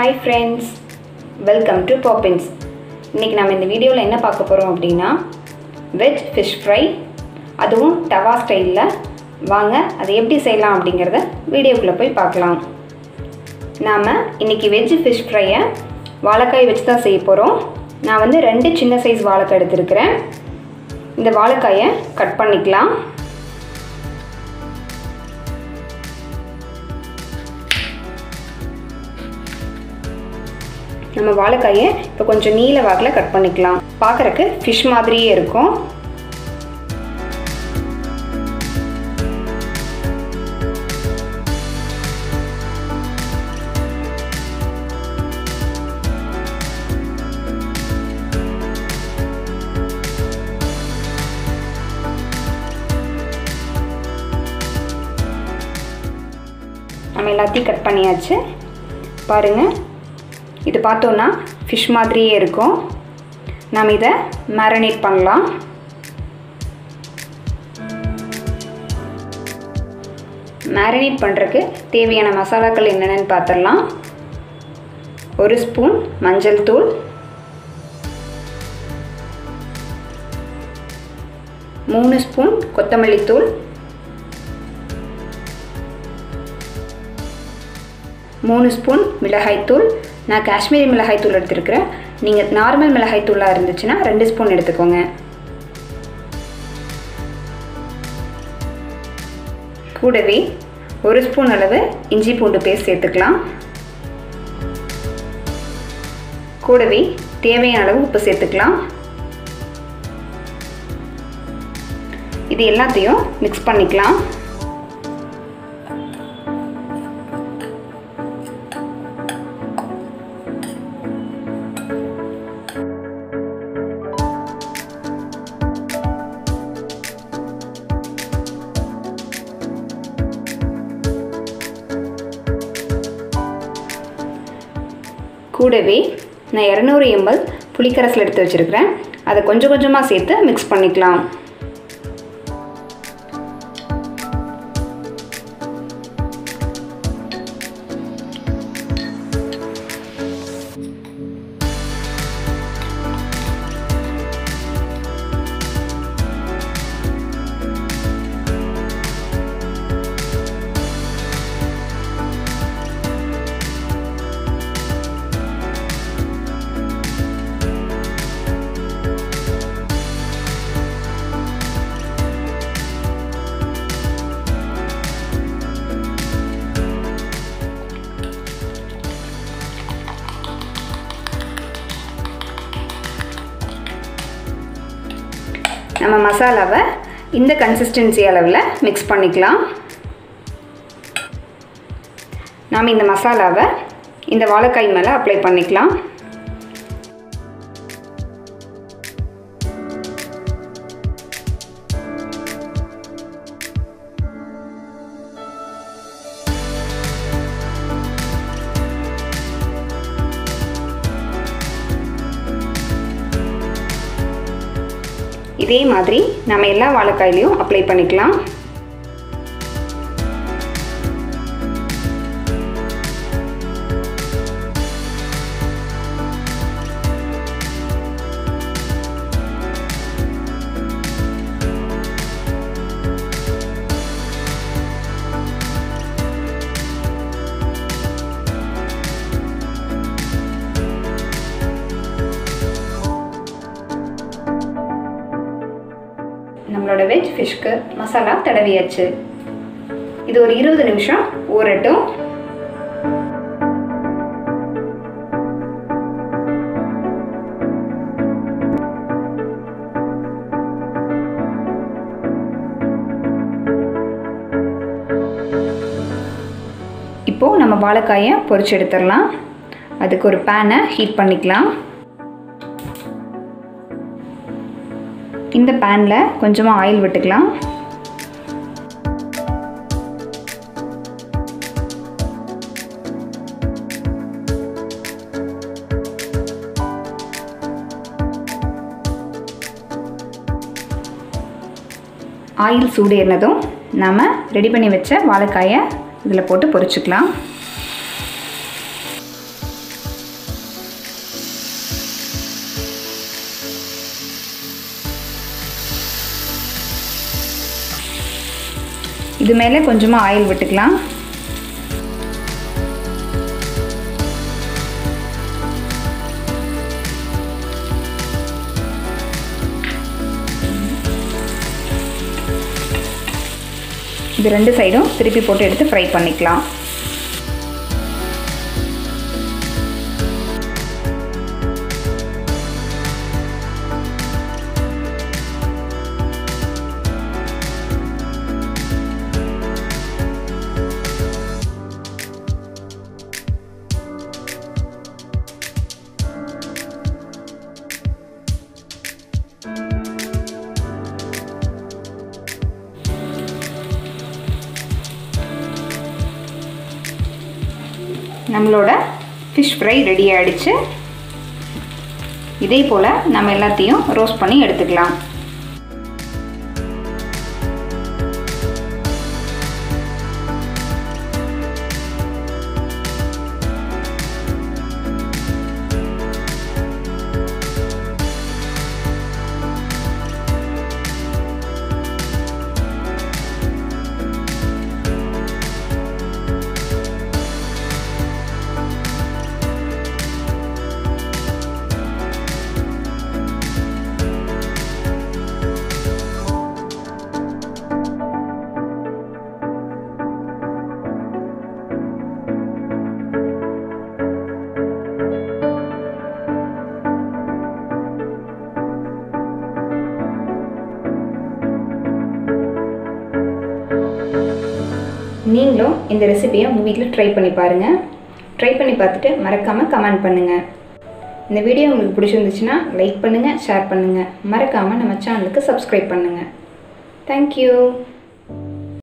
hi friends welcome to Poppins இன்றைக்கி நம்ம இந்த வீடியோவில் என்ன பார்க்க போகிறோம் அப்படின்னா வெஜ் ஃபிஷ் ஃப்ரை அதுவும் தவா ஸ்டைலில் வாங்க அதை எப்படி செய்யலாம் அப்படிங்கிறத வீடியோக்குள்ளே போய் பார்க்கலாம் நாம் இன்றைக்கி வெஜ் ஃபிஷ் ஃப்ரையை வாழைக்காய் வச்சு தான் செய்ய போகிறோம் நான் வந்து ரெண்டு சின்ன சைஸ் வாழைக்காய் எடுத்திருக்கிறேன் இந்த வாழைக்காயை கட் பண்ணிக்கலாம் நம்ம வாழைக்காயை இப்போ கொஞ்சம் நீல வாக்கில் கட் பண்ணிக்கலாம் பார்க்குறக்கு ஃபிஷ் மாதிரியே இருக்கும் நம்ம எல்லாத்தையும் கட் பண்ணியாச்சு பாருங்கள் இது பார்த்தோன்னா ஃபிஷ் மாதிரியே இருக்கும் நாம் இதை மேரினேட் பண்ணலாம் மேரினேட் பண்ணுறதுக்கு தேவையான மசாலாக்கள் என்னென்னு பார்த்துடலாம் ஒரு ஸ்பூன் மஞ்சள் தூள் மூணு ஸ்பூன் கொத்தமல்லி தூள் மூணு ஸ்பூன் மிளகாய்த்தூள் நான் காஷ்மீரி மிளகாய்த்தூள் எடுத்துருக்கிறேன் நீங்கள் நார்மல் மிளகாய்த்தூளாக இருந்துச்சுன்னா ரெண்டு ஸ்பூன் எடுத்துக்கோங்க கூடவே ஒரு ஸ்பூன் அளவு இஞ்சி பூண்டு பேஸ்ட் சேர்த்துக்கலாம் கூடவே தேவையான அளவு உப்பு சேர்த்துக்கலாம் இது எல்லாத்தையும் மிக்ஸ் பண்ணிக்கலாம் கூடவே நான் இரநூறு எம்எல் புளிக்கரசில் எடுத்து வச்சுருக்கிறேன் அதை கொஞ்சம் கொஞ்சமாக சேர்த்து மிக்ஸ் பண்ணிக்கலாம் நம்ம மசாலாவை இந்த கன்சிஸ்டன்சி அளவில் மிக்ஸ் பண்ணிக்கலாம் நாம் இந்த மசாலாவை இந்த வாழைக்காய் மேலே அப்ளை பண்ணிக்கலாம் இதே மாதிரி நம்ம எல்லா வாழைக்காயிலையும் அப்ளை பண்ணிக்கலாம் நம்மளோட வெஜ் ஃபிஷ்க்கு மசாலா தடவியாச்சு இது ஒரு இருபது நிமிஷம் ஊறட்டும் இப்போது நம்ம வாழைக்காயை பொரிச்சு எடுத்துடலாம் அதுக்கு ஒரு பேனை ஹீட் பண்ணிக்கலாம் இந்த பேனில் கொஞ்சமாக ஆயில் விட்டுக்கலாம் ஆயில் சூடு ஏறினதும் நாம் ரெடி பண்ணி வச்ச வாழைக்காயை இதில் போட்டு பொரிச்சுக்கலாம் இது மேலே கொஞ்சமாக ஆயில் விட்டுக்கலாம் இது ரெண்டு சைடும் திருப்பி போட்டு எடுத்து ஃப்ரை பண்ணிக்கலாம் நம்மளோட ஃபிஷ் ஃப்ரை ரெடி ஆகிடுச்சு இதே போல் நம்ம எல்லாத்தையும் ரோஸ்ட் பண்ணி எடுத்துக்கலாம் நீங்களும் இந்த ரெசிபியை உங்கள் வீட்டில் ட்ரை பண்ணி பாருங்கள் ட்ரை பண்ணி பார்த்துட்டு மறக்காமல் கமெண்ட் பண்ணுங்கள் இந்த வீடியோ உங்களுக்கு பிடிச்சிருந்துச்சுன்னா லைக் பண்ணுங்கள் ஷேர் பண்ணுங்கள் மறக்காமல் நம்ம சேனலுக்கு சப்ஸ்கிரைப் பண்ணுங்கள் தேங்க்யூ